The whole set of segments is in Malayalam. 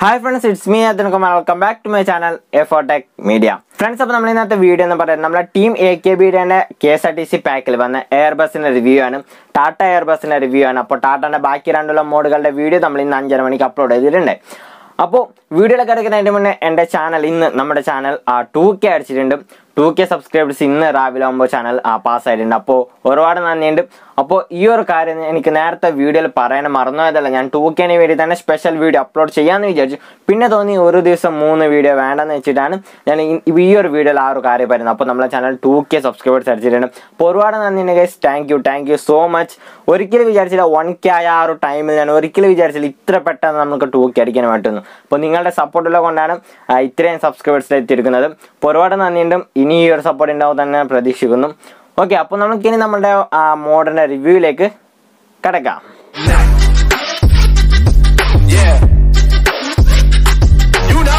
Hi friends it's me Kumar welcome back to my channel എഫോടെക് മീഡിയ ഫ്രണ്ട്സ് അപ്പോൾ നമ്മൾ ഇന്നത്തെ വീഡിയോ എന്ന് പറയുന്നത് നമ്മളെ ടീം എ കെ ബിയുടെ K S R T C പാക്കിൽ വന്ന എയർ ബസിന്റെ റിവ്യൂ ആണ് ടാറ്റ എയർ ബസിന്റെ റിവ്യൂ ആണ് അപ്പോൾ ടാറ്റയുടെ ബാക്കി രണ്ടുള്ള മോഡുകളുടെ വീഡിയോ നമ്മൾ ഇന്ന് അഞ്ചര മണിക്ക് അപ്ലോഡ് ചെയ്തിട്ടുണ്ട് അപ്പോൾ വീഡിയോയിലൊക്കെ കിടക്കുന്നതിന് മുന്നേ എൻ്റെ ചാനൽ ഇന്ന് നമ്മുടെ ചാനൽ ടു കെ അടിച്ചിട്ടുണ്ട് ടു കെ സബ്സ്ക്രൈബേഴ്സ് ഇന്ന് രാവിലെ ആകുമ്പോൾ ചാനൽ പാസ്സായിട്ടുണ്ട് അപ്പോൾ ഒരുപാട് നന്ദിയുണ്ട് അപ്പോൾ ഈ ഒരു കാര്യം എനിക്ക് നേരത്തെ വീഡിയോയിൽ പറയാൻ മറന്നുപോയതല്ല ഞാൻ ടു കെന് വേണ്ടി തന്നെ സ്പെഷ്യൽ വീഡിയോ അപ്ലോഡ് ചെയ്യാമെന്ന് വിചാരിച്ചു പിന്നെ തോന്നി ഒരു ദിവസം മൂന്ന് വീഡിയോ വേണ്ടെന്ന് വെച്ചിട്ടാണ് ഞാൻ ഈ- ഈ ഒരു വീഡിയോയിൽ ആ ഒരു കാര്യം പറയുന്നത് അപ്പോൾ നമ്മളെ ചാനൽ ടു കെ സബ്സ്ക്രൈബേഴ്സ് അടിച്ചിട്ടുണ്ട് അപ്പോൾ ഒരുപാട് നന്ദിയുണ്ട് guys thank you thank you so much ഒരിക്കലും വിചാരിച്ചില്ല വൺ കെ ആയ ആ ഒരു ടൈമിൽ ഞാൻ ഒരിക്കലും വിചാരിച്ചില്ല ഇത്ര പെട്ടെന്ന് നമുക്ക് ടു കെ അടിക്കാൻ പറ്റുന്നു അപ്പോൾ നിങ്ങളുടെ സപ്പോർട്ടുള്ള കൊണ്ടാണ് ആ, ഇത്രയും സബ്സ്ക്രൈബേഴ്സ് എത്തിയിരിക്കുന്നത് അപ്പോൾ ഒരുപാട് നന്ദിയുണ്ട് ഇനി ഈ ഒരു സപ്പോർട്ട് ഉണ്ടാവും തന്നെ പ്രതീക്ഷിക്കുന്നു ഓക്കെ അപ്പോൾ നമുക്കിനി നമ്മുടെ മോഡലിൻ്റെ റിവ്യൂയിലേക്ക് കിടക്കാം Yeah. You know.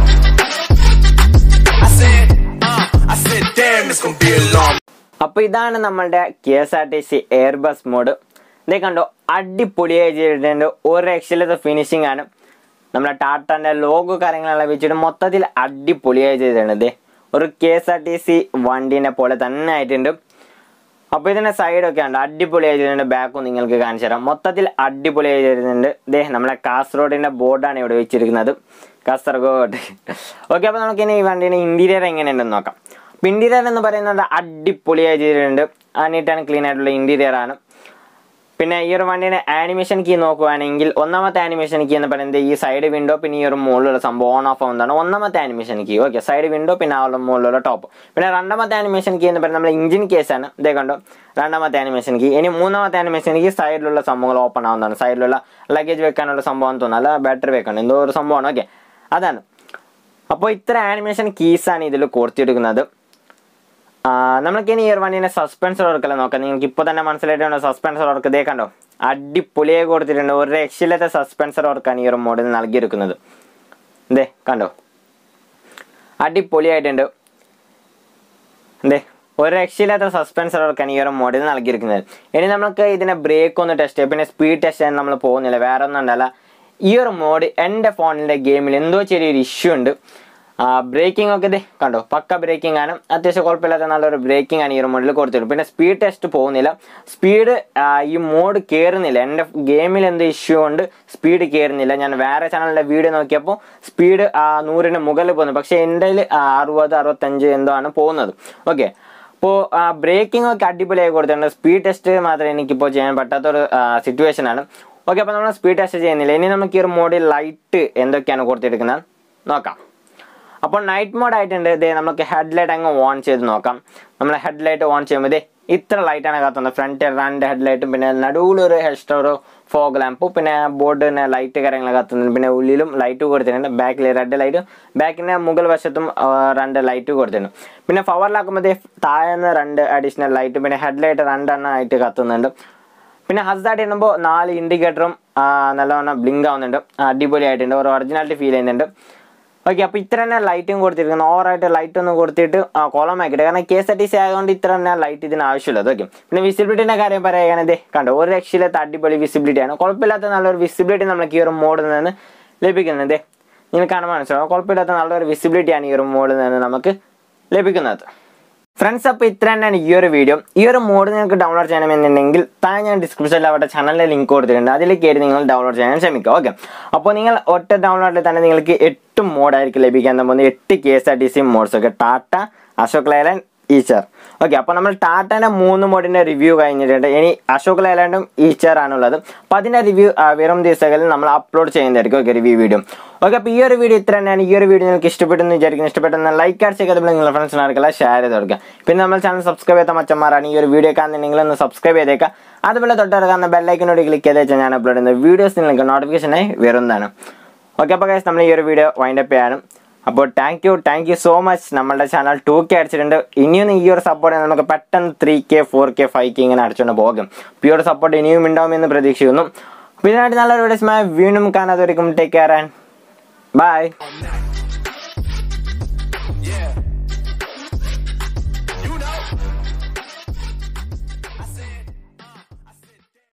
I said, uh, I said, damn, it's gonna be a long. അപ്പോൾ ഇതാണ് നമ്മളുടെ K S R T C air bus mod ഇതേ കണ്ടോ അടിപൊളിയായി ചെയ്തിട്ടുണ്ട് ഒരു രക്ഷയിലത്തെ ഫിനിഷിംഗ് ആണ് നമ്മളെ ടാറ്റാൻ്റെ ലോഗോ കാര്യങ്ങളെല്ലാം വെച്ചിട്ട് മൊത്തത്തിൽ അടിപൊളിയായി ചെയ്തിട്ടുണ്ട് ദേ ഒരു K S R T C വണ്ടീനെ പോലെ തന്നെ ആയിട്ടുണ്ട് അപ്പോൾ ഇതിൻ്റെ സൈഡൊക്കെ ഉണ്ട് അടിപൊളിയായി ചെയ്തിട്ടുണ്ട് ബാക്കും നിങ്ങൾക്ക് കാണിച്ചു തരാം മൊത്തത്തിൽ അടിപൊളിയായി ചെയ്തിട്ടുണ്ട് ദേ നമ്മളെ കാസർഗോഡിൻ്റെ ബോർഡാണ് ഇവിടെ വെച്ചിരിക്കുന്നത് കാസർഗോഡ് ഓക്കെ അപ്പോൾ നമുക്കിനി ഈ വണ്ടീൻ്റെ ഇൻറ്റീരിയർ എങ്ങനെയുണ്ടെന്ന് നോക്കാം അപ്പോൾ ഇൻറ്റീരിയർ എന്ന് പറയുന്നത് അടിപൊളിയായി ചെയ്തിട്ടുണ്ട് ആ നീറ്റാണ് ക്ലീൻ ആയിട്ടുള്ള ഇൻറ്റീരിയർ ആണ് പിന്നെ ഈ ഒരു വണ്ടീൻ്റെ ആനിമേഷൻ കീ നോക്കുവാണെങ്കിൽ ഒന്നാമത്തെ ആനിമേഷൻ കീ എന്ന് പറയുന്നത് ഈ സൈഡ് വിൻഡോ പിന്നെ ഈ ഒരു മുകളിലുള്ള സംഭവം ഓൺ ഓഫ് ആവുന്നതാണ് ഒന്നാമത്തെ animation key okay side window പിന്നെ ആ ഒരു മുകളിലുള്ള ടോപ്പ് പിന്നെ രണ്ടാമത്തെ ആനിമേഷൻ കീ എന്ന് പറയുന്നത് നമ്മുടെ ഇഞ്ചിൻ കേസാണ് ഇതേ കണ്ടോ രണ്ടാമത്തെ ആനിമേഷൻ കീ ഇനി മൂന്നാമത്തെ ആനിമേഷൻ കീ സൈഡിലുള്ള സംഭവങ്ങൾ ഓപ്പൺ ആവുന്നതാണ് സൈഡിലുള്ള ലഗേജ് വെക്കാനുള്ള സംഭവം തോന്നുന്നു അല്ല ബാറ്ററി വെക്കണം എന്തോ ഒരു സംഭവമാണ് ഓക്കെ അതാണ് അപ്പോൾ ഇത്ര ആനിമേഷൻ കീസാണ് ഇതിൽ കൊടുത്തിരിക്കുന്നത് നമുക്ക് ഇനി ഈ ഒരു വണ്ടീൻ്റെ സസ്പെൻസർ വർക്കെല്ലാം നോക്കാം നിങ്ങൾക്ക് ഇപ്പോൾ തന്നെ മനസ്സിലായിട്ടുണ്ട് സസ്പെൻസർ വർക്ക് ഇതേ കണ്ടോ അടിപൊളിയായി കൊടുത്തിട്ടുണ്ട് ഒരു രക്ഷയില്ലാത്ത സസ്പെൻസർ വർക്കാണ് ഈ ഒരു മോഡിൽ നൽകിയിരിക്കുന്നത് ഇതേ കണ്ടോ അടിപൊളിയായിട്ടുണ്ട് എന്തേ ഒരു രക്ഷയില്ലാത്ത സസ്പെൻസർ വർക്കാണ് ഈ ഒരു മോഡിൽ നൽകിയിരിക്കുന്നത് ഇനി നമുക്ക് ഇതിനെ ബ്രേക്ക് ഒന്ന് ടെസ്റ്റ് ചെയ്യാം പിന്നെ സ്പീഡ് ടെസ്റ്റ് ചെയ്യാൻ നമ്മൾ പോകുന്നില്ല വേറെ ഒന്നും ഉണ്ടല്ല ഈ ഒരു മോഡ് എൻ്റെ ഫോണിൻ്റെ ഗെയിമിൽ എന്തോ ചെറിയൊരു ഇഷ്യൂ ഉണ്ട് ബ്രേക്കിംഗ് ഒക്കെ ഇതേ കണ്ടോ പക്ക ബ്രേക്കിംഗ് ആണ് അത്യാവശ്യം കുഴപ്പമില്ലാത്ത നല്ലൊരു ബ്രേക്കിംഗ് ആണ് ഈ ഒരു മോഡിൽ കൊടുത്തിട്ടുണ്ട് പിന്നെ സ്പീഡ് ടെസ്റ്റ് പോകുന്നില്ല സ്പീഡ് ഈ മോഡ് കയറുന്നില്ല എൻ്റെ ഗെയിമിൽ എന്തോ ഇഷ്യൂ ഉണ്ട് സ്പീഡ് കയറുന്നില്ല ഞാൻ വേറെ ചാനലിൻ്റെ വീഡിയോ നോക്കിയപ്പോൾ സ്പീഡ് നൂറിന് മുകളിൽ പോകുന്നു പക്ഷേ എൻ്റെ അറുപത് അറുപത്തഞ്ച് എന്തോ ആണ് പോകുന്നത് ഓക്കെ അപ്പോൾ ബ്രേക്കിംഗ് ഒക്കെ അടിപൊളിയായി കൊടുത്തിട്ടുണ്ട് സ്പീഡ് ടെസ്റ്റ് മാത്രമേ എനിക്കിപ്പോൾ ചെയ്യാൻ പറ്റാത്തൊരു സിറ്റുവേഷൻ ആണ് ഓക്കെ അപ്പോൾ നമ്മൾ സ്പീഡ് ടെസ്റ്റ് ചെയ്യുന്നില്ല ഇനി നമുക്ക് ഈ ഒരു മോഡിൽ ലൈറ്റ് എന്തൊക്കെയാണ് കൊടുത്തിരിക്കുന്നത് നോക്കാം അപ്പോൾ നൈറ്റ് മോഡ് ആയിട്ടുണ്ട് ഇതേ നമുക്ക് ഹെഡ് ലൈറ്റ് അങ്ങ് ഓൺ ചെയ്ത് നോക്കാം നമ്മൾ ഹെഡ് ലൈറ്റ് ഓൺ ചെയ്യുമ്പോൾ ഇതേ ഇത്ര ലൈറ്റാണ് കത്തുന്നത് ഫ്രണ്ട് രണ്ട് ഹെഡ് ലൈറ്റും പിന്നെ നടുവിലൊരു എക്സ്ട്രാ ഒരു ഫോഗ് ലാമ്പും പിന്നെ ബോർഡിന് ലൈറ്റ് കാര്യങ്ങൾ കത്തുന്നുണ്ട് പിന്നെ ഉള്ളിലും ലൈറ്റ് കൊടുത്തിട്ടുണ്ട് ബാക്കിൽ റെഡ് ലൈറ്റും ബാക്കിൻ്റെ മുകൾ വശത്തും ആ, രണ്ട് ലൈറ്റ് കൊടുത്തിട്ടുണ്ട് പിന്നെ പവറിലാക്കുമ്പോൾ താഴെ രണ്ട് അഡീഷണൽ ലൈറ്റും പിന്നെ ഹെഡ് ലൈറ്റ് രണ്ടെണ്ണം ആയിട്ട് കത്തുന്നുണ്ട് പിന്നെ ഹസാഡ് ചെയ്യുമ്പോൾ നാല് ഇൻഡിക്കേറ്ററും നല്ലവണ്ണം ബ്ലിങ്ക് ആവുന്നുണ്ട് അടിപൊളിയായിട്ടുണ്ട് ഒരു ഒറിജിനാലിറ്റി ഫീൽ ചെയ്യുന്നുണ്ട് ഓക്കെ അപ്പോൾ ഇത്ര തന്നെ ലൈറ്റും കൊടുത്തിരിക്കുന്നു ഓവറായിട്ട് ലൈറ്റ് ഒന്നും കൊടുത്തിട്ട് കോളമാക്കിയിട്ട് കാരണം K S R T C ആയതുകൊണ്ട് ഇത്ര തന്നെ ലൈറ്റ് ഇതിന് ആവശ്യമുള്ളത് ഓക്കെ പിന്നെ വിസിബിലിറ്റിൻ്റെ കാര്യം പറയുകയാണെങ്കിൽ കണ്ടോ ഒരു രക്ഷയിലത്തെ അടിപൊളി വിസിബിലിറ്റിയാണ് കുഴപ്പമില്ലാത്ത നല്ലൊരു വിസിബിലിറ്റി നമുക്ക് ഈ ഒരു മോഡിൽ നിന്ന് ലഭിക്കുന്നത് നിങ്ങൾക്ക് കാണാൻ മനസ്സിലാവും കുഴപ്പമില്ലാത്ത നല്ലൊരു വിസിബിലിറ്റിയാണ് ഈ ഒരു മോഡിൽ നിന്ന് നമുക്ക് ലഭിക്കുന്നത് ഫ്രണ്ട്സ് അപ്പോൾ ഇത്ര തന്നെയാണ് ഈ ഒരു വീഡിയോ ഈ ഒരു മോഡ് നിങ്ങൾക്ക് ഡൗൺലോഡ് ചെയ്യണമെന്നുണ്ടെങ്കിൽ താഴെ ഞാൻ ഡിസ്ക്രിപ്ഷനിൽ അവരുടെ ചാനലിലെ ലിങ്ക് കൊടുത്തിട്ടുണ്ട് അതിൽ കയറി നിങ്ങൾ ഡൗൺലോഡ് ചെയ്യാൻ ശ്രമിക്കുക ഓക്കെ അപ്പോൾ നിങ്ങൾ ഒറ്റ ഡൗൺലോഡിൽ തന്നെ നിങ്ങൾക്ക് എട്ട് മോഡായിരിക്കും ലഭിക്കാൻ പോകുന്നത് എട്ട് K S R T C mods ഒക്കെ ടാറ്റ അശോക് ലൈലാൻഡ് ഈച്ചർ ഓക്കെ അപ്പോൾ നമ്മൾ ടാറ്റയുടെ മൂന്ന് മോഡിൻ്റെ റിവ്യൂ കഴിഞ്ഞിട്ടുണ്ട് ഇനി അശോക് ലൈലാൻഡും ഈച്ചർ ആണുള്ളത് അപ്പോൾ അതിൻ്റെ റിവ്യൂ വെറും ദിവസങ്ങളിൽ നമ്മൾ അപ്ലോഡ് ചെയ്യുന്നതായിരിക്കും ഓക്കെ റിവ്യൂ വീഡിയോ ഓക്കെ അപ്പോൾ ഈ ഒരു വീഡിയോ ഇത്ര തന്നെയാണ് ഈ ഒരു വീഡിയോ നിങ്ങൾക്ക് ഇഷ്ടപ്പെട്ടെന്ന് വിചാരിക്കുന്നു ഇഷ്ടപ്പെട്ടെന്ന് ലൈക്ക് അടിച്ചേക്ക് അതുപോലെ നിങ്ങളുടെ ഫ്രണ്ട്സിന് ആർക്കെല്ലാം ഷെയർ ചെയ്ത് കൊടുക്കുക പിന്നെ നമ്മൾ ചാനൽ സബ്സ്ക്രൈബ് ചെയ്ത മച്ചന്മാരാണ് ഈ ഒരു വീഡിയോ കാണുന്നുണ്ടെങ്കിൽ ഒന്ന് സബ്സ്ക്രൈബ് ചെയ്തേക്കുക അതുപോലെ തൊട്ടടുക്കുന്ന ബെല്ലൈക്കിനോട് ക്ലിക്ക് ചെയ്ത് വെച്ചാൽ ഞാൻ അപ്ലോഡ് ചെയ്യുന്ന വീഡിയോസ് നിങ്ങൾക്ക് നോട്ടിഫിക്കേഷനായി വരുന്നതാണ് ഓക്കെ അപ്പോൾ guys നമ്മൾ ഈ ഒരു വീഡിയോ വൈൻഡപ്പ് ചെയ്യാനും അപ്പോൾ thank you thank you so much നമ്മളുടെ ചാനൽ ടു കെ അടിച്ചിട്ടുണ്ട് ഇനിയും ഈ ഒരു സപ്പോർട്ട് നമുക്ക് പെട്ടെന്ന് three K four K five K ഇങ്ങനെ അടിച്ചുകൊണ്ട് പോകും അപ്പോൾ ഈ ഒരു സപ്പോർട്ട് ഇനിയും ഉണ്ടാവുമെന്ന് പ്രതീക്ഷിക്കുന്നു അപ്പോൾ ഇതിനായിട്ട് നല്ലൊരു വീഡിയോസ് വീണ്ടും കാണാതെ ടേക്ക് കെയർ ആൻഡ് ബൈ